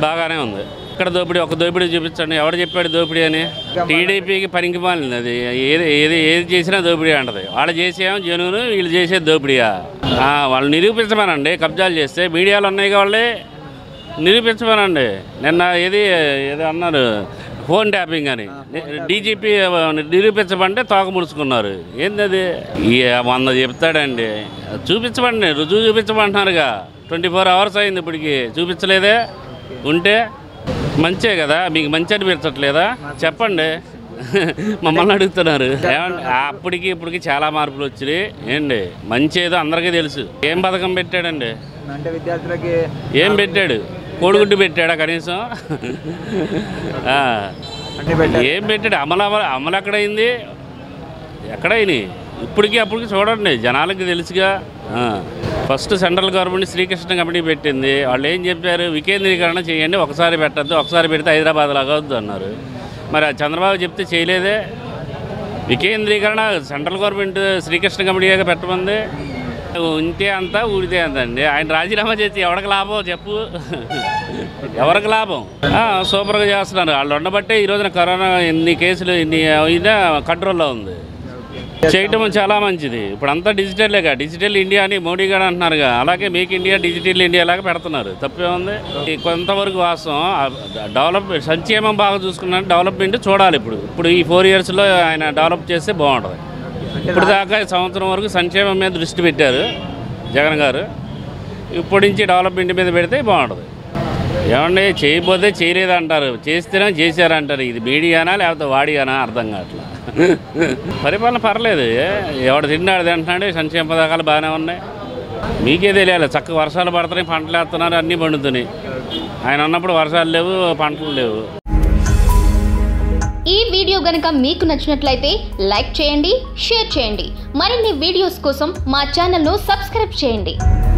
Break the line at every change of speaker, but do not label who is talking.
బాగానే ఉంది ఇక్కడ దోపిడీ ఒక దోపిడీ చూపించండి ఎవడు చెప్పాడు దోపిడీ అని టీడీపీకి పనికి మాలింది అది ఏది ఏది ఏది చేసినా దోపిడీ అంటది వాళ్ళు చేసేమో జనువును వీళ్ళు చేసేది దోపిడీయా ఆ, వాళ్ళు నిరూపించమనండి కబ్జాలు చేస్తే మీడియాలో ఉన్నాయి వాళ్ళే నిరూపించమనండి నిన్న ఏది ఏదో అన్నారు ఫోన్ ట్యాపింగ్ అని డీజీపీ నిరూపించమంటే తోక ముడుచుకున్నారు ఏంది అది ఈ వంద చెప్తాడండి చూపించమండి రుజువు చూపించమంటున్నారుగా ట్వంటీ ఫోర్ అవర్స్ అయింది ఇప్పటికి చూపించలేదే ఉంటే మంచే కదా మీకు మంచి అనిపించట్లేదా చెప్పండి మమ్మల్ని అడుగుతున్నారు ఏమంటే అప్పటికి ఇప్పటికి చాలా మార్పులు వచ్చినాయి ఏంటి మంచి ఏదో అందరికీ తెలుసు ఏం పథకం పెట్టాడండి
అంటే విద్యార్థులకి
ఏం పెట్టాడు కోడిగుడ్డు పెట్టాడా కనీసం ఆ.
అన్ని పెట్టారు
ఏం పెట్టాడు అమలు అమలు అమలు ఎక్కడైంది ఎక్కడైనాయి ఇప్పటికీ అప్పటికి చూడండి జనాలకి తెలుసుగా ఆ. First central government Srikrishna committee పెట్టింది వాళ్ళు ఏం చెప్పారు వికేంద్రీకరణ చేయండి ఒకసారి పెట్టద్దు ఒకసారి పెడితే హైదరాబాద్ లాగా వద్దు అన్నారు మరి ఆ చంద్రబాబు చెప్తే చేయలేదే వికేంద్రీకరణ సెంట్రల్ గవర్నమెంట్ శ్రీకృష్ణ కమిటీగా పెట్టమంది ఉంటే అంతా ఊడితే అంత అండి ఆయన రాజీనామా చేసి ఎవరికి లాభం చెప్పు ఎవరికి లాభం ఆ, సూపర్గా చేస్తున్నారు వాళ్ళు ఉండబట్టే ఈ రోజున కరోనా ఎన్ని కేసులు ఎన్ని అయినా కంట్రోల్లో ఉంది చేయటం చాలా మంచిది ఇప్పుడు అంతా డిజిటల్లేగా డిజిటల్ ఇండియా అని మోడీ గారు అంటున్నారుగా అలాగే మేక్ ఇండియా డిజిటల్ ఇండియా లాగా పెడుతున్నారు తప్పే ఉంది ఈ కొంతవరకు వాస్తవం ఆ డెవలప్ సంక్షేమం బాగా చూసుకున్నాను డెవలప్మెంట్ చూడాలి ఇప్పుడు ఇప్పుడు ఈ ఫోర్ ఇయర్స్లో ఆయన డెవలప్ చేస్తే బాగుంటుంది ఇప్పుడు దాకా ఈ సంవత్సరం వరకు సంక్షేమం మీద దృష్టి పెట్టారు జగన్ గారు ఇప్పటి నుంచి డెవలప్మెంట్ మీద పెడితే బాగుంటుంది ఏమండి చేయకపోతే చేయలేదు అంటారు చేస్తేనే చేశారంటారు ఇది మీడియానా లేకపోతే వాడియానా అర్థం కావట్లా పరిపాలన పర్లేదు ఎవడు తిన్నాడు తింటున్నాడు సంక్షేమ పథకాలు బాగానే ఉన్నాయి మీకే తెలియాలి చక్కగా వర్షాలు పడుతున్నాయి పంటలు వేస్తున్నారు అన్నీ పండుతున్నాయి ఆయన ఉన్నప్పుడు వర్షాలు లేవు పంటలు లేవు
ఈ వీడియో గనుక మీకు నచ్చినట్లయితే లైక్ చేయండి షేర్ చేయండి మరిన్ని వీడియోస్ కోసం మా ఛానల్ను సబ్స్క్రైబ్ చేయండి